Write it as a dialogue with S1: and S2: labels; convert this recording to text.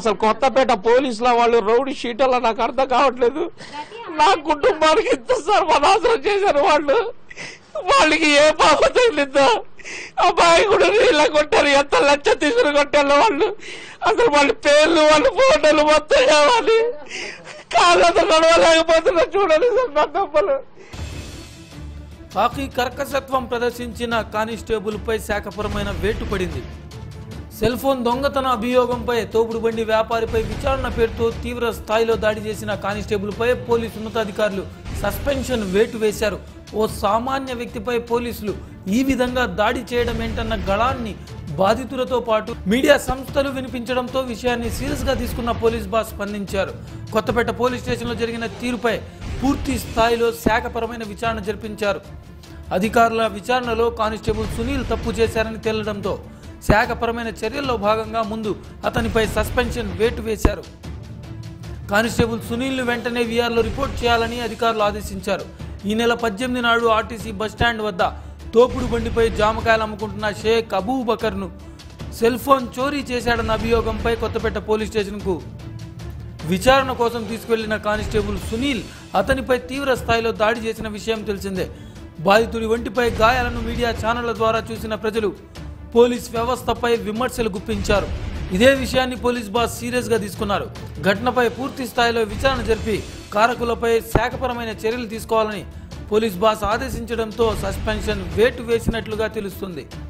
S1: అసలు కొత్తపేట పోలీసుల వాళ్ళు రౌడీ షీటర్ల నాకు అర్థం కావట్లేదు నా కుటుంబానికి ఇంత సర్వనాశనం చేశారు వాళ్ళు వాళ్ళకి ఏ పాప తగిలిందో అబ్బాయి కూడా నీళ్ళ కొట్టారు ఎంత లచ్చ తీసుకుని కొట్టారు వాళ్ళు అసలు వాళ్ళ పేర్లు వాళ్ళ ఫోటోలు మొత్తం కావాలి కాళ్ళతో నడవలేకపోతున్నా చూడండి సార్ నా తప్పలు
S2: కాకి కర్కశత్వం ప్రదర్శించిన కానిస్టేబుల్పై శాఖపరమైన వేటు పడింది సెల్ ఫోన్ దొంగతన అభియోగంపై తోపుడు బండి వ్యాపారిపై విచారణ పేరుతో తీవ్ర స్థాయిలో దాడి చేసిన కానిస్టేబుల్పై పోలీసు ఉన్నతాధికారులు సస్పెన్షన్ వేటు వేశారు ఓ సామాన్య వ్యక్తిపై పోలీసులు ఈ విధంగా దాడి చేయడం ఏంటన్న గళాన్ని బాధితులతో పాటు మీడియా సంస్థలు వినిపించడంతో విషయాన్ని సీరియస్ గా తీసుకున్న పోలీస్ బాస్ స్పందించారు కొత్తపేట పోలీస్ స్టేషన్లో జరిగిన తీరుపై పూర్తి స్థాయిలో శాఖపరమైన విచారణ జరిపించారు అధికారుల విచారణలో కానిస్టేబుల్ సునీల్ తప్పు చేశారని తేలడంతో శాఖపరమైన చర్యల్లో భాగంగా ముందు అతనిపై సస్పెన్షన్ వేటు వేశారు కానిస్టేబుల్ సునీల్ను వెంటనే వీఆర్లో రిపోర్ట్ చేయాలని అధికారులు ఆదేశించారు ఈ నెల పద్దెనిమిది నాడు ఆర్టీసీ బస్టాండ్ వద్ద తోపుడు బండిపై జామకాయలు అమ్ముకుంటున్న షేక్ అబూబకర్ను సెల్ ఫోన్ చోరీ చేశాడన్న అభియోగంపై కొత్తపేట పోలీస్ స్టేషన్కు విచారణ కోసం తీసుకెళ్లిన కానిస్టేబుల్ సునీల్ అతనిపై తీవ్ర స్థాయిలో దాడి చేసిన విషయం తెలిసిందే బాధితుడి ఒంటిపై గాయాలను మీడియా ఛానళ్ల ద్వారా చూసిన ప్రజలు పోలీస్ వ్యవస్థపై విమర్శలు గుప్పించారు ఇదే విషయాన్ని పోలీస్ బాస్ సీరియస్ గా తీసుకున్నారు ఘటనపై పూర్తి స్థాయిలో విచారణ జరిపి కారకులపై శాఖపరమైన చర్యలు తీసుకోవాలని పోలీస్ బాస్ ఆదేశించడంతో సస్పెన్షన్ వేటు వేసినట్లుగా తెలుస్తుంది